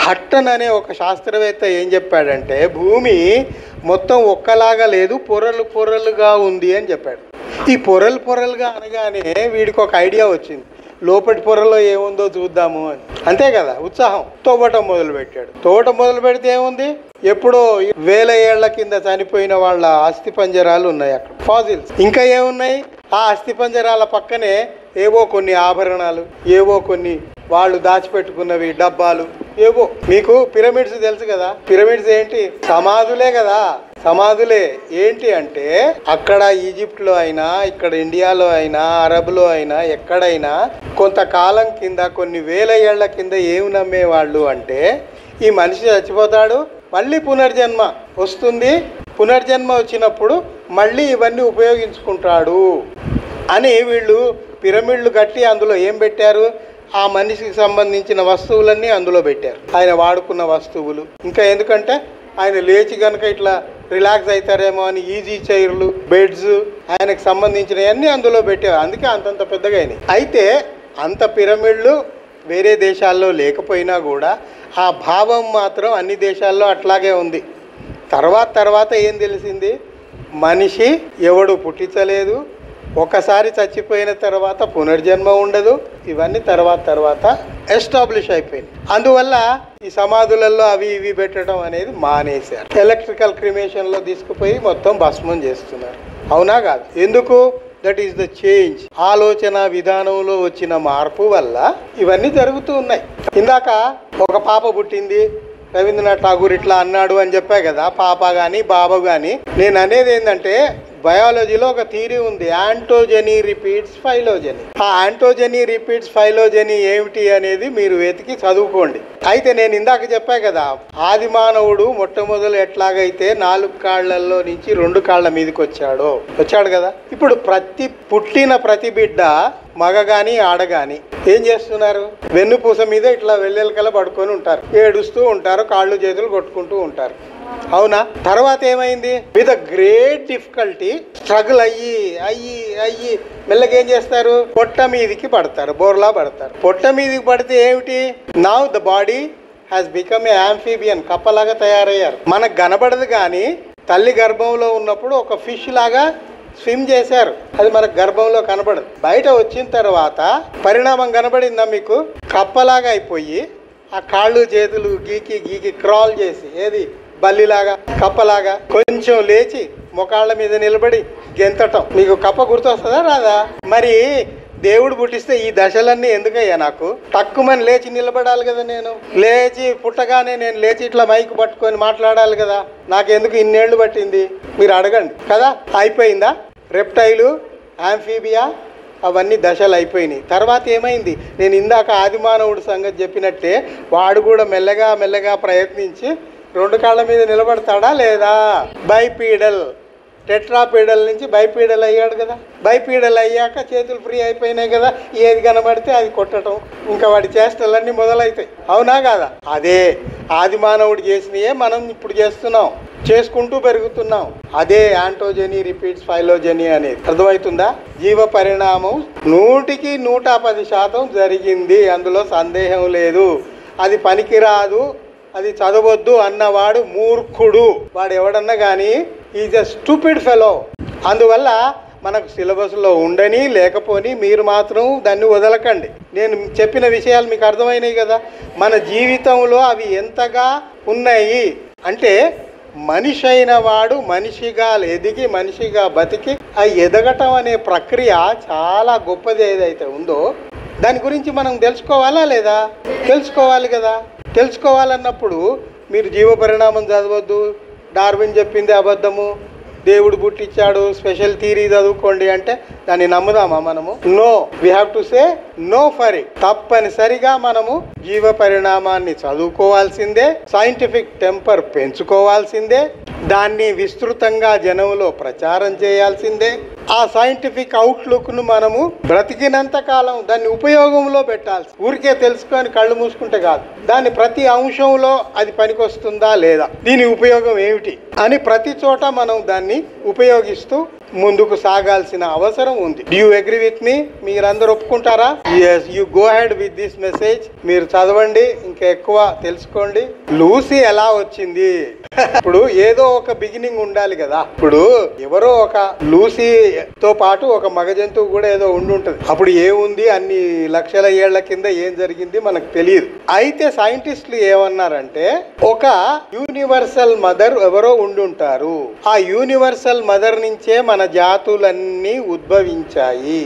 Hutton అనే ఒక శాస్త్రవేత్త ఏం చెప్పాడంటే భూమి మొత్తం ఒక్కలాగా లేదు పొరలు పొరలుగా ఉంది అని చెప్పాడు ఈ పొరలు పొరలుగా అనగానే వీడికి ఒక ఐడియా వచ్చింది లోపటి పొరలో ఏముందో చూద్దాము అని అంతే కదా ఉత్సాహం తోవటం మొదలు పెట్టాడు తోవటం మొదలు పెడితే ఏముంది ఎప్పుడో వేల ఏళ్ల కింద చనిపోయిన వాళ్ళ అస్థి పంజరాలు ఉన్నాయి అక్కడ ఫాజిల్స్ ఇంకా ఏమున్నాయి ఆ అస్థి పంజరాల పక్కనే ఏవో కొన్ని ఆభరణాలు ఏవో కొన్ని వాళ్ళు దాచిపెట్టుకున్నవి డబ్బాలు ఏవో మీకు పిరమిడ్స్ తెలుసు కదా పిరమిడ్స్ ఏంటి సమాధులే కదా సమాధులే ఏంటి అంటే అక్కడ ఈజిప్ట్లో అయినా ఇక్కడ ఇండియాలో అయినా అరబ్లో అయినా ఎక్కడైనా కొంతకాలం కింద కొన్ని వేల ఏళ్ల కింద ఏమి నమ్మేవాళ్ళు అంటే ఈ మనిషి చచ్చిపోతాడు మళ్ళీ పునర్జన్మ వస్తుంది పునర్జన్మ వచ్చినప్పుడు మళ్ళీ ఇవన్నీ ఉపయోగించుకుంటాడు అని వీళ్ళు పిరమిడ్లు కట్టి అందులో ఏం పెట్టారు ఆ మనిషికి సంబంధించిన వస్తువులన్నీ అందులో పెట్టారు ఆయన వాడుకున్న వస్తువులు ఇంకా ఎందుకంటే ఆయన లేచి గనక ఇట్లా రిలాక్స్ అవుతారేమో అని ఈజీ చైర్లు బెడ్స్ ఆయనకు సంబంధించినవన్నీ అందులో పెట్టారు అందుకే అంతంత పెద్దగా అయినాయి అయితే అంత పిరమిడ్లు వేరే దేశాల్లో లేకపోయినా కూడా ఆ భావం మాత్రం అన్ని దేశాల్లో అట్లాగే ఉంది తర్వాత తర్వాత ఏం తెలిసింది మనిషి ఎవడు పుట్టించలేదు ఒకసారి చచ్చిపోయిన తర్వాత పునర్జన్మ ఉండదు ఇవన్నీ తర్వాత తర్వాత ఎస్టాబ్లిష్ అయిపోయింది అందువల్ల ఈ సమాధులలో అవి ఇవి పెట్టడం అనేది మానేశారు ఎలక్ట్రికల్ క్రిమేషన్లో తీసుకుపోయి మొత్తం భస్మం చేస్తున్నారు అవునా కాదు ఎందుకు దట్ ఈస్ ద చేంజ్ ఆలోచన విధానంలో వచ్చిన మార్పు వల్ల ఇవన్నీ జరుగుతూ ఉన్నాయి ఇందాక ఒక పాప పుట్టింది రవీంద్రనాథ్ ఠాగూర్ ఇట్లా అన్నాడు అని చెప్పా కదా పాప కానీ బాబు కానీ నేను అనేది ఏంటంటే బయాలజీలో ఒక థీరీ ఉంది యాంటోజెనీ రిపీట్స్ ఫైలోజెనీ ఆ యాంటోజెనీ రిపీట్స్ ఫైలోజెనీ ఏమిటి అనేది మీరు వెతికి చదువుకోండి అయితే నేను ఇందాక చెప్పా కదా ఆది మానవుడు మొట్టమొదలు ఎట్లాగైతే నాలుగు కాళ్ళల్లో నుంచి రెండు కాళ్ళ మీదకి వచ్చాడో వచ్చాడు కదా ఇప్పుడు ప్రతి పుట్టిన ప్రతి బిడ్డ మగ గాని ఆడ గాని ఏం చేస్తున్నారు వెన్నుపూస మీద ఇట్లా వెల్లెలకల పడుకొని ఉంటారు ఏడుస్తూ ఉంటారు కాళ్ళు చేతులు కొట్టుకుంటూ ఉంటారు అవునా తర్వాత ఏమైంది with a great difficulty struggle అయ్యి అయ్యి అయ్యి మెల్లగా ఏం చేస్తారు పొట్ట మీదికి పడతారు బోర్లా పడతారు పొట్ట మీదికి పడితే ఏమిటి now the body has become a amphibian కప్పలాగా తయారయ్యారు మనకు కనబడదు కానీ తల్లి గర్భంలో ఉన్నప్పుడు ఒక ఫిష్ లాగా స్విమ్ చేశారు అది మనకు గర్భంలో కనబడదు బయట వచ్చిన తర్వాత పరిణామం కనబడిందా మీకు కప్పలాగా అయిపోయి ఆ కాళ్ళు చేతులు గీకి గీకి క్రాల్ చేసి ఏది బల్లిలాగా కప్పలాగా కొంచెం లేచి మొకాళ్ళ మీద నిలబడి గెంతటం మీకు కప్ప గుర్తొస్తుందా రాదా మరి దేవుడు పుట్టిస్తే ఈ దశలన్నీ ఎందుకయ్యా నాకు తక్కువని లేచి నిలబడాలి కదా నేను లేచి పుట్టగానే నేను లేచి ఇట్లా మైక్ పట్టుకొని మాట్లాడాలి కదా నాకెందుకు ఇన్నేళ్లు పట్టింది మీరు అడగండి కదా అయిపోయిందా రెప్టైలు ఆంఫీబియా అవన్నీ దశలు అయిపోయినాయి తర్వాత ఏమైంది నేను ఇందాక ఆదిమానవుడు సంగతి చెప్పినట్టే వాడు కూడా మెల్లగా మెల్లగా ప్రయత్నించి రెండు కాళ్ళ మీద నిలబడతాడా లేదా బైపీడల్ టెట్రాపీడల్ నుంచి బైపీడల్ అయ్యాడు కదా బైపీడల్ అయ్యాక చేతులు ఫ్రీ అయిపోయినాయి కదా ఏది కనబడితే అది కొట్టడం ఇంకా వాడి చేష్టలన్నీ మొదలవుతాయి అవునా కాదా అదే ఆది మానవుడు చేసినయే మనం ఇప్పుడు చేస్తున్నాం చేసుకుంటూ పెరుగుతున్నాం అదే యాంటోజెనీ రిపీట్స్ ఫైలోజెనీ అనేది అర్థమవుతుందా జీవ పరిణామం నూటికి నూట పది శాతం జరిగింది అందులో సందేహం లేదు అది పనికిరాదు అది చదవద్దు అన్నవాడు మూర్ఖుడు వాడు ఎవడన్నా కానీ ఈజ్ అ స్టూపిడ్ ఫెలో అందువల్ల మనకు సిలబస్లో ఉండని లేకపోని మీరు మాత్రం దాన్ని వదలకండి నేను చెప్పిన విషయాలు మీకు అర్థమైనాయి కదా మన జీవితంలో అవి ఎంతగా ఉన్నాయి అంటే మనిషి అయిన వాడు మనిషిగా ఎదిగి మనిషిగా బతికి ఆ ఎదగటం అనే ప్రక్రియ చాలా గొప్పది ఏదైతే ఉందో దాని గురించి మనం తెలుసుకోవాలా లేదా తెలుసుకోవాలి కదా తెలుసుకోవాలన్నప్పుడు మీరు జీవ పరిణామం చదవద్దు డార్విన్ చెప్పింది అబద్ధము దేవుడు పుట్టించాడు స్పెషల్ థీరీ చదువుకోండి అంటే దాన్ని నమ్ముదామా మనము no we have to say no for it తప్పనిసరిగా మనము జీవ పరిణామాన్ని చదువుకోవాల్సిందే సైంటిఫిక్ టెంపర్ పెంచుకోవాల్సిందే దాన్ని విస్తృతంగా జనంలో ప్రచారం చేయాల్సిందే ఆ సైంటిఫిక్ అవుట్లుక్ను మనము బ్రతికినంత కాలం దాన్ని ఉపయోగంలో పెట్టాల్సి ఊరికే తెలుసుకొని కళ్ళు మూసుకుంటే కాదు దాని ప్రతి అంశంలో అది పనికొస్తుందా లేదా దీని ఉపయోగం ఏమిటి అని ప్రతి చోట మనం దాన్ని ఉపయోగిస్తూ ముందుకు సాగాల్సిన అవసరం ఉంది do you agree with me మీరందరూ ఒప్పుకుంటారా yes you go head with this message మీరు చదవండి ఇంకా ఎక్కువ తెలుసుకోండి లూసీ ఎలా వచ్చింది ఇప్పుడు ఏదో ఒక బిగినింగ్ ఉండాలి కదా ఇప్పుడు ఎవరో ఒక లూసీతో పాటు ఒక మగ జంతువు కూడా ఏదో ఉండి ఉంటుంది అప్పుడు ఏముంది అన్ని లక్షల ఏళ్ల కింద ఏం జరిగింది మనకు తెలియదు అయితే సైంటిస్టులు ఏమన్నారంటే ఒక యూనివర్సల్ మదర్ ఎవరో ఉండి ఉంటారు ఆ యూనివర్సల్ మదర్ నుంచే మన జాతులన్నీ ఉద్భవించాయి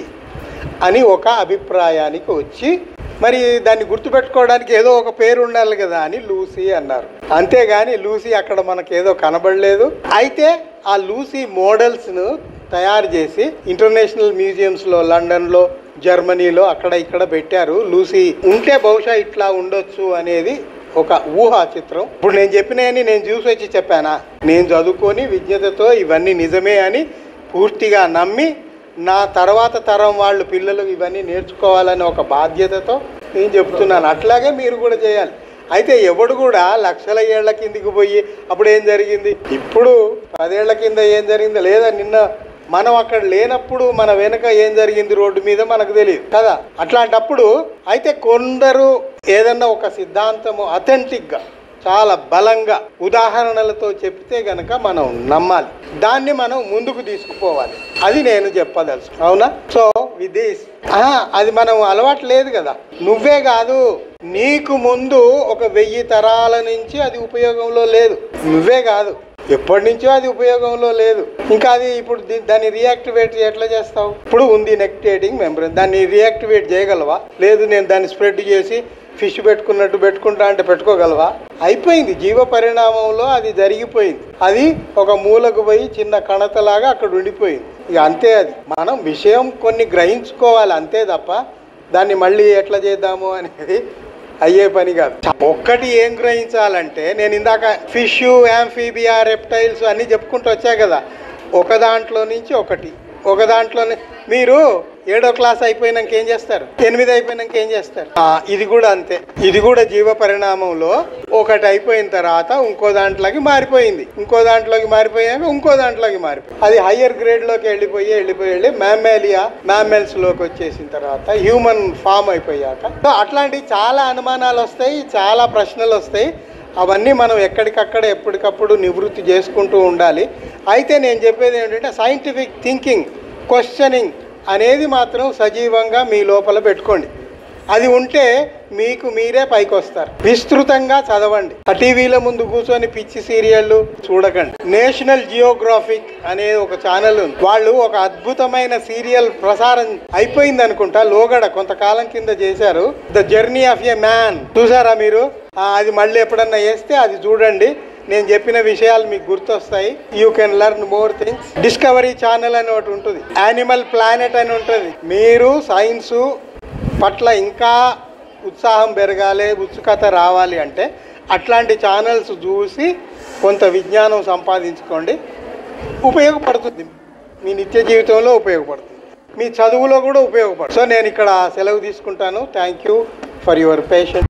అని ఒక అభిప్రాయానికి వచ్చి మరి దాన్ని గుర్తుపెట్టుకోవడానికి ఏదో ఒక పేరు ఉండాలి కదా అని లూసీ అన్నారు అంతేగాని లూసీ అక్కడ మనకు ఏదో కనబడలేదు అయితే ఆ లూసీ మోడల్స్ను తయారు చేసి ఇంటర్నేషనల్ మ్యూజియంస్లో లండన్లో జర్మనీలో అక్కడ ఇక్కడ పెట్టారు లూసీ ఉంటే బహుశా ఇట్లా ఉండొచ్చు అనేది ఒక ఊహా చిత్రం ఇప్పుడు నేను చెప్పినవన్నీ నేను చూసి వచ్చి చెప్పానా నేను చదువుకొని విజ్ఞతతో ఇవన్నీ నిజమే అని పూర్తిగా నమ్మి నా తర్వాత తరం వాళ్ళు పిల్లలు ఇవన్నీ నేర్చుకోవాలని ఒక బాధ్యతతో నేను చెప్తున్నాను అట్లాగే మీరు కూడా చేయాలి అయితే ఎవడు కూడా లక్షల ఏళ్ల కిందికి పోయి అప్పుడు ఏం జరిగింది ఇప్పుడు పదేళ్ల కింద ఏం జరిగింది లేదా నిన్న మనం అక్కడ లేనప్పుడు మన వెనుక ఏం జరిగింది రోడ్డు మీద మనకు తెలియదు కదా అట్లాంటప్పుడు అయితే కొందరు ఏదన్నా ఒక సిద్ధాంతము అథెంటిక్గా చాలా బలంగా ఉదాహరణలతో చెప్తే గనక మనం నమ్మాలి దాన్ని మనం ముందుకు తీసుకుపోవాలి అది నేను చెప్పదలుచు అవునా సో విత్ దిస్ అది మనం అలవాటు లేదు కదా నువ్వే కాదు నీకు ముందు ఒక వెయ్యి తరాల నుంచి అది ఉపయోగంలో లేదు నువ్వే కాదు ఎప్పటి నుంచో అది ఉపయోగంలో లేదు ఇంకా అది ఇప్పుడు దీ- దాన్ని రియాక్టివేట్ ఎట్లా చేస్తావు ఇప్పుడు ఉంది నెక్టేటింగ్ మెంబ్రెయిన్ దాన్ని రియాక్టివేట్ చేయగలవా లేదు నేను దాన్ని స్ప్రెడ్ చేసి ఫిష్ పెట్టుకున్నట్టు పెట్టుకుంటా అంటే పెట్టుకోగలవా అయిపోయింది జీవ పరిణామంలో అది జరిగిపోయింది అది ఒక మూలకు పోయి చిన్న కణతలాగా అక్కడ ఉండిపోయింది ఇక అంతే అది మనం విషయం కొన్ని గ్రహించుకోవాలి అంతే తప్ప దాన్ని మళ్ళీ ఎట్లా చేద్దాము అనేది అయ్యే పని కాదు ఒక్కటి ఏం గ్రహించాలంటే నేను ఇందాక ఫిష్ యాంఫీబియా రెప్టైల్స్ అన్నీ చెప్పుకుంటూ వచ్చా కదా ఒక దాంట్లో నుంచి ఒకటి ఒక దాంట్లోనే మీరు ఏడో క్లాస్ అయిపోయినాక ఏం చేస్తారు ఎనిమిది అయిపోయినాక ఏం చేస్తారు ఆ, ఇది కూడా అంతే ఇది కూడా జీవ పరిణామంలో ఒకటి అయిపోయిన తర్వాత ఇంకో దాంట్లోకి మారిపోయింది ఇంకో దాంట్లోకి మారిపోయాక ఇంకో దాంట్లోకి మారిపోయింది అది హయ్యర్ గ్రేడ్ లోకి వెళ్ళిపోయి వెళ్ళిపోయి వెళ్ళి మ్యామేలియా మ్యామెల్స్ లోకి వచ్చేసిన తర్వాత హ్యూమన్ ఫామ్ అయిపోయాక సో అట్లాంటి చాలా అనుమానాలు వస్తాయి చాలా ప్రశ్నలు వస్తాయి అవన్నీ మనం ఎక్కడికక్కడ ఎప్పటికప్పుడు నివృత్తి చేసుకుంటూ ఉండాలి అయితే నేను చెప్పేది ఏంటంటే సైంటిఫిక్ థింకింగ్ క్వశ్చనింగ్ అనేది మాత్రం సజీవంగా మీ లోపల పెట్టుకోండి అది ఉంటే మీకు మీరే పైకి వస్తారు విస్తృతంగా చదవండి ఆ టీవీల ముందు కూర్చొని పిచ్చి సీరియళ్ళు చూడకండి నేషనల్ జియోగ్రాఫిక్ అనే ఒక ఛానల్ ఉంది వాళ్ళు ఒక అద్భుతమైన సీరియల్ ప్రసారం అయిపోయింది అనుకుంటా లోగడ కొంతకాలం కింద చేశారు the journey of a man చూసారా మీరు ఆ, అది మళ్ళీ ఎప్పుడన్నా వేస్తే అది చూడండి నేను చెప్పిన విషయాలు మీకు గుర్తొస్తాయి you can learn more things Discovery channel అని ఒకటి ఉంటుంది యానిమల్ ప్లానెట్ అని ఉంటుంది మీరు సైన్సు పట్ల ఇంకా ఉత్సాహం పెరగాలి ఉత్సుకత రావాలి అంటే అట్లాంటి ఛానల్స్ చూసి కొంత విజ్ఞానం సంపాదించుకోండి ఉపయోగపడుతుంది మీ నిత్య జీవితంలో ఉపయోగపడుతుంది మీ చదువులో కూడా ఉపయోగపడుతుంది సో నేను ఇక్కడ సెలవు తీసుకుంటాను thank you for your patient